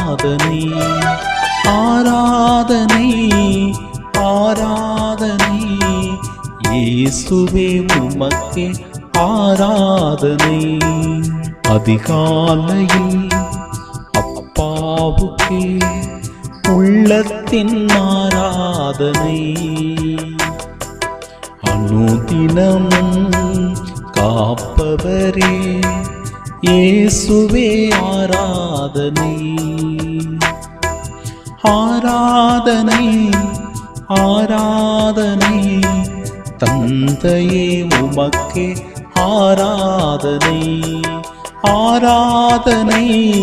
ஆராதனை ஆராதனை ஆராதனை இயேசுவே உமக்கே ஆராதனை அதிகாலையில் அப்பாவுக்கே உள்ளத்தின் ஆராதனை அனுதினமும் காப்பவரே இயேசுவே ஆராதனை ஆராதனை ஆராதனை தந்தையே உமக்கே ஆராதனை ஆராதனை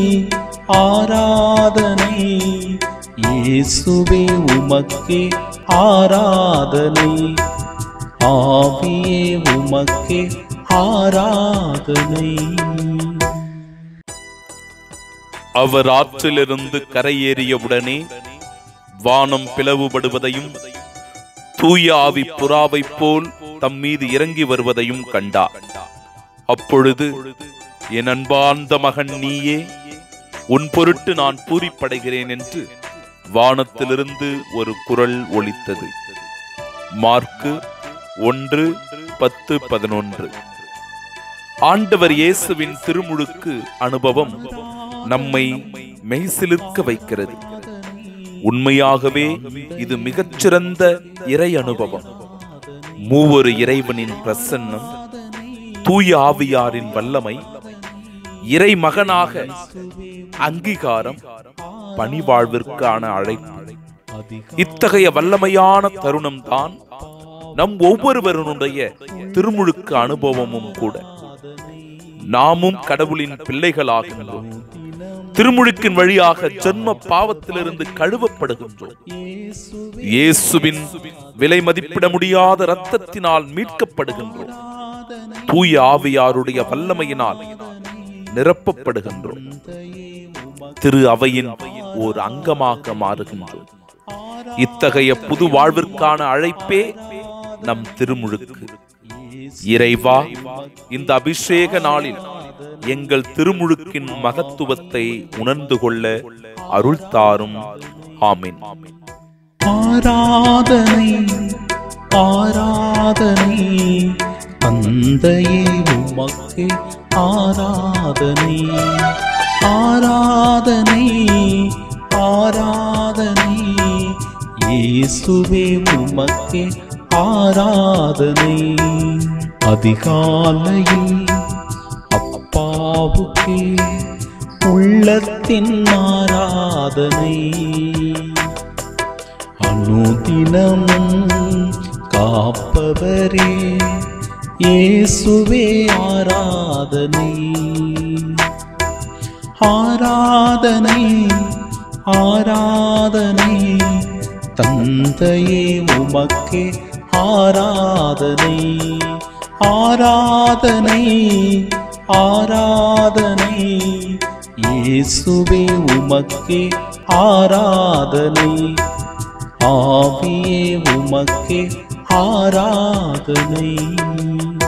ஆராதனை இயேசுவே உமக்கே ஆராதனை ஆவியே உமக்கே ஆராதனை அவர் ஆற்றிலிருந்து கரையேறியவுடனே வானம் பிளவுபடுவதையும் தூய ஆவி புறாவைப் போல் தம் மீது இறங்கி வருவதையும் கண்டார் அப்பொழுது என் அன்பார்ந்த மகன் நீயே உன் பொருட்டு நான் பூரிப்படைகிறேன் என்று வானத்திலிருந்து ஒரு குரல் ஒலித்தது மார்க்கு ஒன்று பத்து பதினொன்று ஆண்டவர் இயேசுவின் திருமுழுக்கு அனுபவம் நம்மை மெய்சிலிர்க்க வைக்கிறது உண்மையாகவே இது மிகச்சிறந்த இறை அனுபவம் மூவொரு இறைவனின் பிரசன்னம் தூய ஆவியாரின் வல்லமை இறை மகனாக அங்கீகாரம் பணிவாழ்விற்கான அழைப்பு இத்தகைய வல்லமையான தருணம்தான் நம் ஒவ்வொருவருடைய திருமுழுக்கு அனுபவமும் கூட நாமும் கடவுளின் பிள்ளைகளாகின்றோம் திருமுழுக்கின் வழியாக ஜென்ம பாவத்திலிருந்து கழுவப்படுகின்றோம் இயேசுவின் விலை மதிப்பிட முடியாத இரத்தத்தினால் மீட்கப்படுகின்றோம் தூய ஆவியாருடைய வல்லமையினால் நிரப்பப்படுகின்றோம் திரு அவையின் ஓர் அங்கமாக மாறுகின்றோம் இத்தகைய புது வாழ்விற்கான அழைப்பே நம் திருமுழுக்கு இறைவா இந்த அபிஷேக நாளில் எங்கள் திருமுழுக்கின் மகத்துவத்தை உணர்ந்து கொள்ள அருள் தாரும் ஆமென் ஆராதனை ஆராதனை தந்தையே உமக்கே ஆராதனை ஆராதனை ஆராதனை இயேசுவே உமக்கே ஆராதனை அதிகாலையில் அப்பாவுக்கே உள்ளத்தின் ஆராதனை அனுதினமும் காப்பவரே இயேசுவே ஆராதனை ஆராதனை ஆராதனை தந்தையே உமக்கே ஆராதனை ஆராதனை ஆராதனை இயேசுவே உமக்கே ஆராதனை ஆவியே உமக்கே ஆராதனை